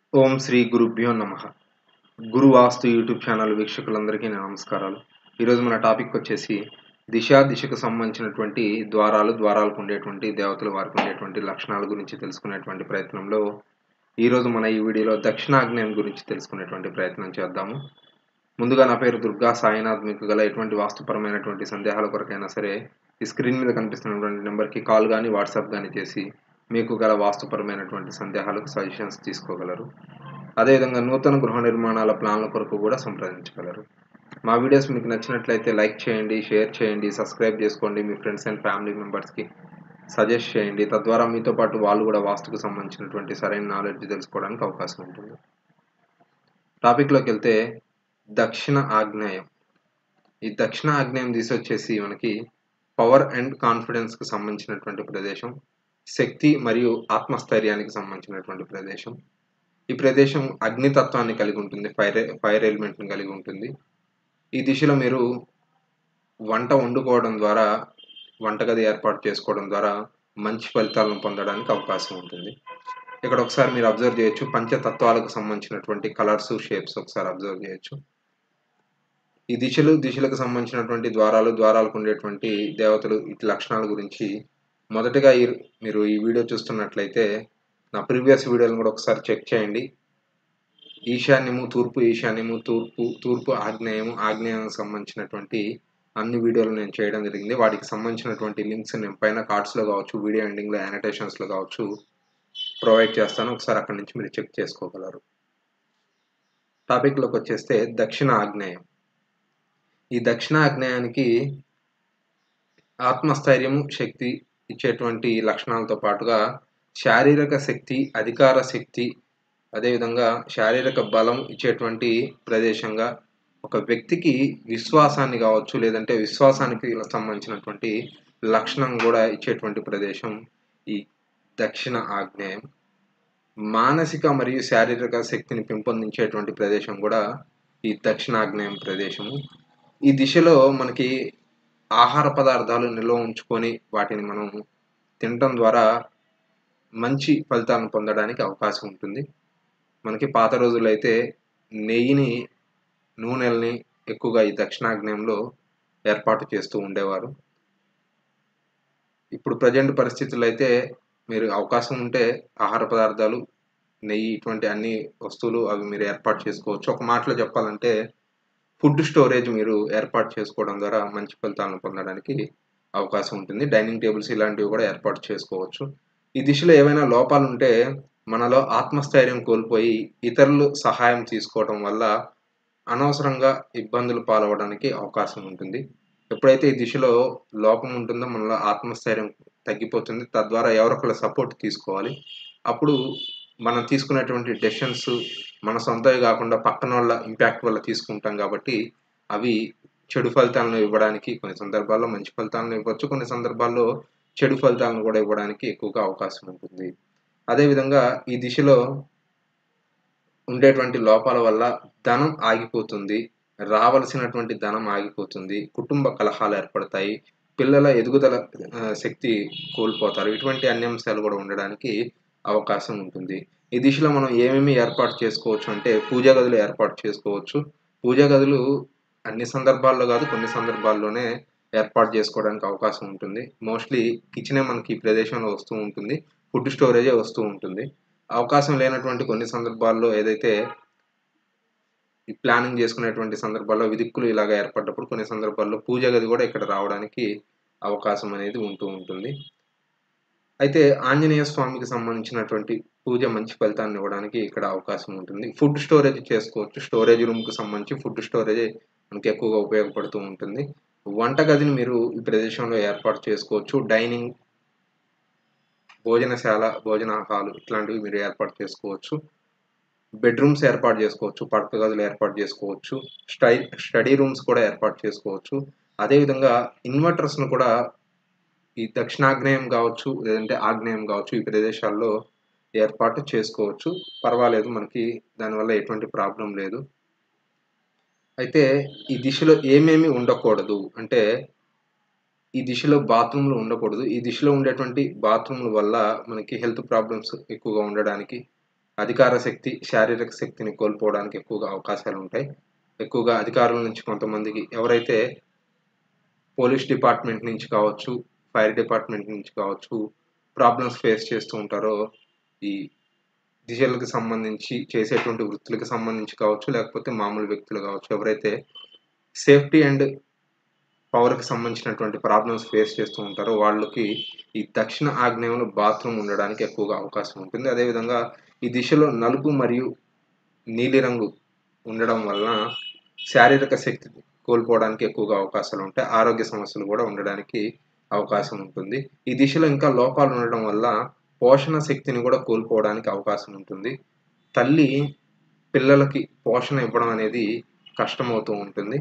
ఓం శ్రీ గురుభ్యో నమ గురు వాస్తు YouTube channel వీక్షకులందరికీ నా నమస్కారాలు ఈరోజు మన టాపిక్ వచ్చేసి దిశ దిశకు సంబంధించినటువంటి ద్వారాలు ద్వారాలకు ఉండేటువంటి దేవతలు వారికి ఉండేటువంటి లక్షణాల గురించి తెలుసుకునేటువంటి ప్రయత్నంలో ఈరోజు మన ఈ వీడియోలో దక్షిణాగ్నేయం గురించి తెలుసుకునేటువంటి ప్రయత్నం చేద్దాము ముందుగా నా పేరు దుర్గా సాయినాథ్ మీకు గల ఎటువంటి వాస్తుపరమైనటువంటి సందేహాల కొరకైనా సరే ఈ స్క్రీన్ మీద కనిపిస్తున్నటువంటి నెంబర్కి కాల్ కానీ వాట్సాప్ కానీ చేసి మీకు గల వాస్తుపరమైనటువంటి సందేహాలకు సజెషన్స్ తీసుకోగలరు అదేవిధంగా నూతన గృహ నిర్మాణాల ప్లాన్ల కొరకు కూడా సంప్రదించగలరు మా వీడియోస్ మీకు నచ్చినట్లయితే లైక్ చేయండి షేర్ చేయండి సబ్స్క్రైబ్ చేసుకోండి మీ ఫ్రెండ్స్ అండ్ ఫ్యామిలీ మెంబర్స్కి సజెస్ట్ చేయండి తద్వారా మీతో పాటు వాళ్ళు కూడా వాస్తుకు సంబంధించినటువంటి సరైన నాలెడ్జ్ తెలుసుకోవడానికి అవకాశం ఉంటుంది టాపిక్లోకి వెళ్తే దక్షిణ ఆగ్నేయం ఈ దక్షిణ ఆగ్నేయం దిశ వచ్చేసి మనకి పవర్ అండ్ కాన్ఫిడెన్స్కి సంబంధించినటువంటి ప్రదేశం శక్తి మరియు ఆత్మస్థైర్యానికి సంబంధించినటువంటి ప్రదేశం ఈ ప్రదేశం అగ్నితత్వాన్ని కలిగి ఉంటుంది ఫైర్ ఫైర్ ఎలిమెంట్ని కలిగి ఉంటుంది ఈ దిశలో మీరు వంట వండుకోవడం ద్వారా వంటగది ఏర్పాటు చేసుకోవడం ద్వారా మంచి ఫలితాలను పొందడానికి అవకాశం ఉంటుంది ఇక్కడ ఒకసారి మీరు అబ్జర్వ్ చేయొచ్చు పంచతత్వాలకు సంబంధించినటువంటి కలర్స్ షేప్స్ ఒకసారి అబ్జర్వ్ చేయొచ్చు ఈ దిశలు దిశలకు సంబంధించినటువంటి ద్వారాలు ద్వారాలకు ఉండేటువంటి దేవతలు ఇటు లక్షణాల గురించి మొదటగా ఈ మీరు ఈ వీడియో చూస్తున్నట్లయితే నా ప్రీవియస్ వీడియోలను కూడా ఒకసారి చెక్ చేయండి ఈశాన్యము తూర్పు ఈశాన్యము తూర్పు తూర్పు ఆగ్నేయము ఆగ్నేయానికి సంబంధించినటువంటి అన్ని వీడియోలు నేను చేయడం జరిగింది వాటికి సంబంధించినటువంటి లింక్స్ నేను పైన కార్డ్స్లో కావచ్చు వీడియో ఎండింగ్లో యానిటేషన్స్లో కావచ్చు ప్రొవైడ్ చేస్తాను ఒకసారి అక్కడి నుంచి మీరు చెక్ చేసుకోగలరు టాపిక్లోకి వచ్చేస్తే దక్షిణ ఆగ్నేయం ఈ దక్షిణ ఆగ్నేయానికి ఆత్మస్థైర్యము శక్తి ఇచ్చేటువంటి లక్షణాలతో పాటుగా శారీరక శక్తి అధికార శక్తి అదేవిధంగా శారీరక బలం ఇచ్చేటువంటి ప్రదేశంగా ఒక వ్యక్తికి విశ్వాసాన్ని కావచ్చు లేదంటే విశ్వాసానికి సంబంధించినటువంటి లక్షణం కూడా ఇచ్చేటువంటి ప్రదేశం ఈ దక్షిణ ఆగ్నేయం మానసిక మరియు శారీరక శక్తిని పెంపొందించేటువంటి ప్రదేశం కూడా ఈ దక్షిణాగ్నేయం ప్రదేశము ఈ దిశలో మనకి ఆహార పదార్థాలు నిల్వ ఉంచుకొని వాటిని మనం తినటం ద్వారా మంచి ఫలితాలను పొందడానికి అవకాశం ఉంటుంది మనకి పాత రోజుల్లో అయితే నెయ్యిని నూనెల్ని ఎక్కువగా ఈ దక్షిణాగ్నేయంలో ఏర్పాటు చేస్తూ ఉండేవారు ఇప్పుడు ప్రజెంట్ పరిస్థితుల్లో అయితే మీరు అవకాశం ఉంటే ఆహార పదార్థాలు నెయ్యి ఇటువంటి అన్ని వస్తువులు అవి మీరు ఏర్పాటు చేసుకోవచ్చు ఒక మాటలో చెప్పాలంటే ఫుడ్ స్టోరేజ్ మీరు ఏర్పాటు చేసుకోవడం ద్వారా మంచి ఫలితాలను పొందడానికి అవకాశం ఉంటుంది డైనింగ్ టేబుల్స్ ఇలాంటివి కూడా ఏర్పాటు చేసుకోవచ్చు ఈ దిశలో ఏవైనా లోపాలు ఉంటే మనలో ఆత్మస్థైర్యం కోల్పోయి ఇతరులు సహాయం తీసుకోవడం వల్ల అనవసరంగా ఇబ్బందులు పాలవడానికి అవకాశం ఉంటుంది ఎప్పుడైతే ఈ దిశలో లోపం ఉంటుందో మనలో ఆత్మస్థైర్యం తగ్గిపోతుంది తద్వారా ఎవరొకళ్ళ సపోర్ట్ తీసుకోవాలి అప్పుడు మనం తీసుకునేటువంటి డెసిషన్స్ మన సొంతవి కాకుండా పక్కన వాళ్ళ ఇంపాక్ట్ వల్ల తీసుకుంటాం కాబట్టి అవి చెడు ఫలితాలను ఇవ్వడానికి కొన్ని సందర్భాల్లో మంచి ఫలితాలను ఇవ్వచ్చు కొన్ని సందర్భాల్లో చెడు ఫలితాలను కూడా ఇవ్వడానికి ఎక్కువగా అవకాశం ఉంటుంది అదేవిధంగా ఈ దిశలో ఉండేటువంటి లోపాల వల్ల ధనం ఆగిపోతుంది రావలసినటువంటి ధనం ఆగిపోతుంది కుటుంబ కలహాలు ఏర్పడతాయి పిల్లల ఎదుగుదల శక్తి కోల్పోతారు ఇటువంటి అన్ని అంశాలు కూడా ఉండడానికి అవకాశం ఉంటుంది ఈ దిశలో మనం ఏమేమి ఏర్పాటు చేసుకోవచ్చు అంటే పూజా గదులు ఏర్పాటు చేసుకోవచ్చు పూజా గదులు అన్ని సందర్భాల్లో కాదు కొన్ని సందర్భాల్లోనే ఏర్పాటు చేసుకోవడానికి అవకాశం ఉంటుంది మోస్ట్లీ కిచెనే మనకి ఈ ప్రదేశంలో వస్తూ ఉంటుంది ఫుడ్ స్టోరేజే వస్తూ ఉంటుంది అవకాశం లేనటువంటి కొన్ని సందర్భాల్లో ఏదైతే ఈ ప్లానింగ్ చేసుకునేటువంటి సందర్భాల్లో విదిక్కులు ఇలాగ ఏర్పడ్డప్పుడు కొన్ని సందర్భాల్లో పూజ గది కూడా ఇక్కడ రావడానికి అవకాశం అనేది ఉంటూ ఉంటుంది అయితే ఆంజనేయ స్వామికి సంబంధించినటువంటి పూజ మంచి ఫలితాన్ని ఇవ్వడానికి ఇక్కడ అవకాశం ఉంటుంది ఫుడ్ స్టోరేజ్ చేసుకోవచ్చు స్టోరేజ్ రూమ్కి సంబంధించి ఫుడ్ స్టోరేజ్ మనకి ఎక్కువగా ఉపయోగపడుతూ ఉంటుంది వంటగదిని మీరు ఈ ప్రదేశంలో ఏర్పాటు చేసుకోవచ్చు డైనింగ్ భోజనశాల భోజన హాలు ఇట్లాంటివి మీరు ఏర్పాటు చేసుకోవచ్చు బెడ్రూమ్స్ ఏర్పాటు చేసుకోవచ్చు పడక గదులు ఏర్పాటు చేసుకోవచ్చు స్టై స్టడీ రూమ్స్ కూడా ఏర్పాటు చేసుకోవచ్చు అదేవిధంగా ఇన్వర్టర్స్ను కూడా ఈ దక్షిణాగ్నేయం కావచ్చు లేదంటే ఆగ్నేయం కావచ్చు ఈ ప్రదేశాల్లో ఏర్పాటు చేసుకోవచ్చు పర్వాలేదు మనకి దానివల్ల ఎటువంటి ప్రాబ్లం లేదు అయితే ఈ దిశలో ఏమేమి ఉండకూడదు అంటే ఈ దిశలో బాత్రూమ్లు ఉండకూడదు ఈ దిశలో ఉండేటువంటి బాత్రూమ్ల వల్ల మనకి హెల్త్ ప్రాబ్లమ్స్ ఎక్కువగా ఉండడానికి అధికార శక్తి శారీరక శక్తిని కోల్పోవడానికి ఎక్కువగా అవకాశాలు ఉంటాయి ఎక్కువగా అధికారుల నుంచి కొంతమందికి ఎవరైతే పోలీస్ డిపార్ట్మెంట్ నుంచి కావచ్చు ఫైర్ డిపార్ట్మెంట్ నుంచి కావచ్చు ప్రాబ్లమ్స్ ఫేస్ చేస్తూ ఉంటారో ఈ దిశలకు సంబంధించి చేసేటువంటి వృత్తులకు సంబంధించి కావచ్చు లేకపోతే మామూలు వ్యక్తులు కావచ్చు ఎవరైతే సేఫ్టీ అండ్ పవర్కి సంబంధించినటువంటి ప్రాబ్లమ్స్ ఫేస్ చేస్తూ ఉంటారో వాళ్ళకి ఈ దక్షిణ ఆగ్నేయంలో బాత్రూమ్ ఉండడానికి ఎక్కువగా అవకాశం ఉంటుంది అదేవిధంగా ఈ దిశలో నలుపు మరియు నీలిరంగు ఉండడం వలన శారీరక శక్తి కోల్పోవడానికి ఎక్కువగా అవకాశాలు ఉంటాయి ఆరోగ్య సమస్యలు కూడా ఉండడానికి అవకాశం ఉంటుంది ఈ దిశలో ఇంకా లోపాలు ఉండడం వల్ల పోషణ శక్తిని కూడా కోల్పోవడానికి అవకాశం ఉంటుంది తల్లి పిల్లలకి పోషణ ఇవ్వడం అనేది కష్టమవుతూ ఉంటుంది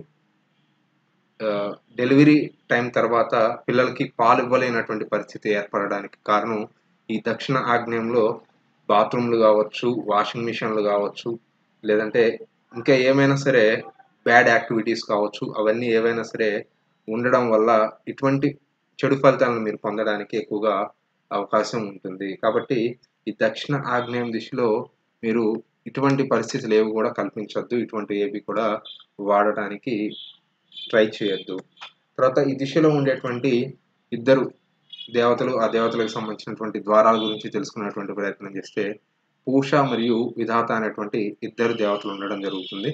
డెలివరీ టైం తర్వాత పిల్లలకి పాలు ఇవ్వలేనటువంటి పరిస్థితి ఏర్పడడానికి కారణం ఈ దక్షిణ ఆగ్నేయంలో బాత్రూమ్లు కావచ్చు వాషింగ్ మిషన్లు కావచ్చు లేదంటే ఇంకా ఏమైనా సరే బ్యాడ్ యాక్టివిటీస్ కావచ్చు అవన్నీ ఏవైనా సరే ఉండడం వల్ల ఇటువంటి చెడు ఫలితాలను మీరు పొందడానికి ఎక్కువగా అవకాశం ఉంటుంది కాబట్టి ఈ దక్షిణ ఆగ్నేయం దిశలో మీరు ఇటువంటి పరిస్థితులు ఏవి కూడా కల్పించవద్దు ఇటువంటి ఏవి కూడా వాడటానికి ట్రై చేయొద్దు తర్వాత ఈ దిశలో ఉండేటువంటి ఇద్దరు దేవతలు ఆ దేవతలకు సంబంధించినటువంటి ద్వారాల గురించి తెలుసుకునేటువంటి ప్రయత్నం చేస్తే పూష మరియు విధాత అనేటువంటి ఇద్దరు దేవతలు ఉండడం జరుగుతుంది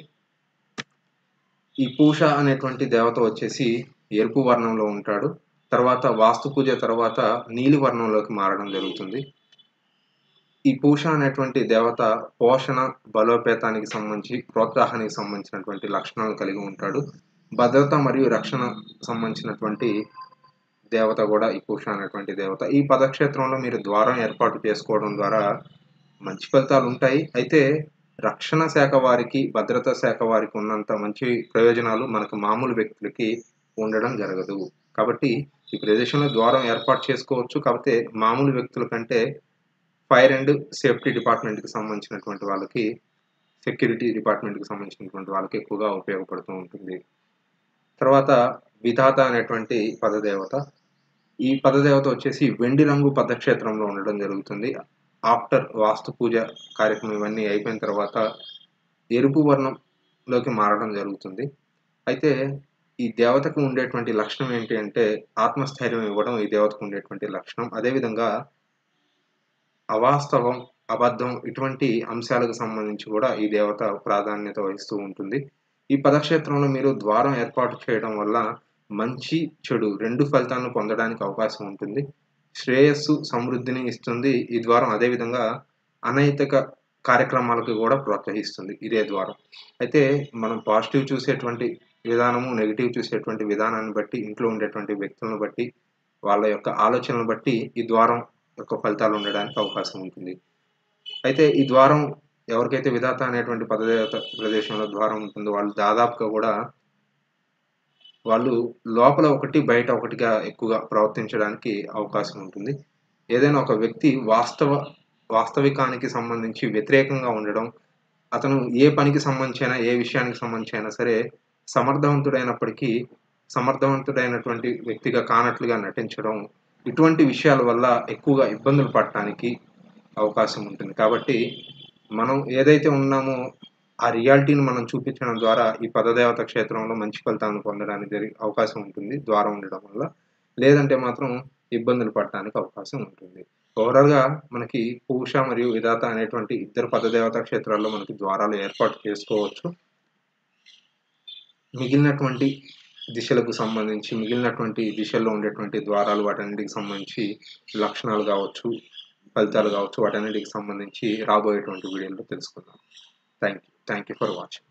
ఈ పూష అనేటువంటి దేవత వచ్చేసి ఎరుపు వర్ణంలో ఉంటాడు తర్వాత వాస్తు పూజ తర్వాత నీలి వర్ణంలోకి మారడం జరుగుతుంది ఈ పూష అనేటువంటి దేవత పోషణ బలోపేతానికి సంబంధించి ప్రోత్సాహానికి సంబంధించినటువంటి లక్షణాలు కలిగి ఉంటాడు భద్రత మరియు రక్షణ సంబంధించినటువంటి దేవత కూడా ఈ పూష అనేటువంటి దేవత ఈ పదక్షేత్రంలో మీరు ద్వారం ఏర్పాటు చేసుకోవడం ద్వారా మంచి ఫలితాలు ఉంటాయి అయితే రక్షణ శాఖ వారికి భద్రతా శాఖ వారికి ఉన్నంత మంచి ప్రయోజనాలు మనకు మామూలు వ్యక్తులకి ఉండడం జరగదు కాబట్టి ఈ ప్రదేశంలో ద్వారం ఏర్పాటు చేసుకోవచ్చు కాకపోతే మామూలు వ్యక్తుల కంటే ఫైర్ అండ్ సేఫ్టీ డిపార్ట్మెంట్కి సంబంధించినటువంటి వాళ్ళకి సెక్యూరిటీ డిపార్ట్మెంట్కి సంబంధించినటువంటి వాళ్ళకి ఎక్కువగా ఉపయోగపడుతూ ఉంటుంది తర్వాత విధాత అనేటువంటి పదదేవత ఈ పదదేవత వచ్చేసి వెండి రంగు పదక్షేత్రంలో ఉండడం జరుగుతుంది ఆఫ్టర్ వాస్తు పూజ కార్యక్రమం ఇవన్నీ అయిపోయిన తర్వాత ఎరుపు వర్ణంలోకి మారడం జరుగుతుంది అయితే ఈ దేవతకు ఉండేటువంటి లక్షణం ఏంటి అంటే ఆత్మస్థైర్యం ఇవ్వడం ఈ దేవతకు ఉండేటువంటి లక్షణం అదేవిధంగా అవాస్తవం అబద్ధం ఇటువంటి అంశాలకు సంబంధించి కూడా ఈ దేవత ప్రాధాన్యత వహిస్తూ ఉంటుంది ఈ పదక్షేత్రంలో మీరు ద్వారం ఏర్పాటు చేయడం వల్ల మంచి చెడు రెండు ఫలితాలను పొందడానికి అవకాశం ఉంటుంది శ్రేయస్సు సమృద్ధిని ఇస్తుంది ఈ ద్వారం అదేవిధంగా అనైతిక కార్యక్రమాలకు కూడా ప్రోత్సహిస్తుంది ఇదే ద్వారం అయితే మనం పాజిటివ్ చూసేటువంటి విధానము నెగిటివ్ చూసేటువంటి విధానాన్ని బట్టి ఇంట్లో ఉండేటువంటి వ్యక్తులను బట్టి వాళ్ళ యొక్క ఆలోచనలు బట్టి ఈ ద్వారం యొక్క ఫలితాలు ఉండడానికి అవకాశం ఉంటుంది అయితే ఈ ద్వారం ఎవరికైతే విధాత అనేటువంటి పదదేవత ప్రదేశంలో ద్వారం ఉంటుందో వాళ్ళు దాదాపుగా కూడా వాళ్ళు లోపల ఒకటి బయట ఒకటిగా ఎక్కువగా ప్రవర్తించడానికి అవకాశం ఉంటుంది ఏదైనా ఒక వ్యక్తి వాస్తవ వాస్తవికానికి సంబంధించి వ్యతిరేకంగా ఉండడం అతను ఏ పనికి సంబంధించిన ఏ విషయానికి సంబంధించి అయినా సరే సమర్థవంతుడైనప్పటికీ సమర్థవంతుడైనటువంటి వ్యక్తిగా కానట్లుగా నటించడం ఇటువంటి విషయాల వల్ల ఎక్కువగా ఇబ్బందులు పడటానికి అవకాశం ఉంటుంది కాబట్టి మనం ఏదైతే ఉన్నామో ఆ రియాలిటీని మనం చూపించడం ద్వారా ఈ పదదేవత క్షేత్రంలో మంచి ఫలితాలను పొందడానికి జరిగే అవకాశం ఉంటుంది ద్వారం ఉండడం వల్ల లేదంటే మాత్రం ఇబ్బందులు పడటానికి అవకాశం ఉంటుంది ఓవరాల్గా మనకి పూష మరియు విధాత అనేటువంటి ఇద్దరు పదదేవత క్షేత్రాల్లో మనకి ద్వారాలు ఏర్పాటు చేసుకోవచ్చు మిగిలినటువంటి దిశలకు సంబంధించి మిగిలినటువంటి దిశల్లో ఉండేటువంటి ద్వారాలు వాటన్నిటికి సంబంధించి లక్షణాలు కావచ్చు ఫలితాలు కావచ్చు వాటన్నిటికి సంబంధించి రాబోయేటువంటి వీడియోలో తెలుసుకుందాం thank you thank you for watching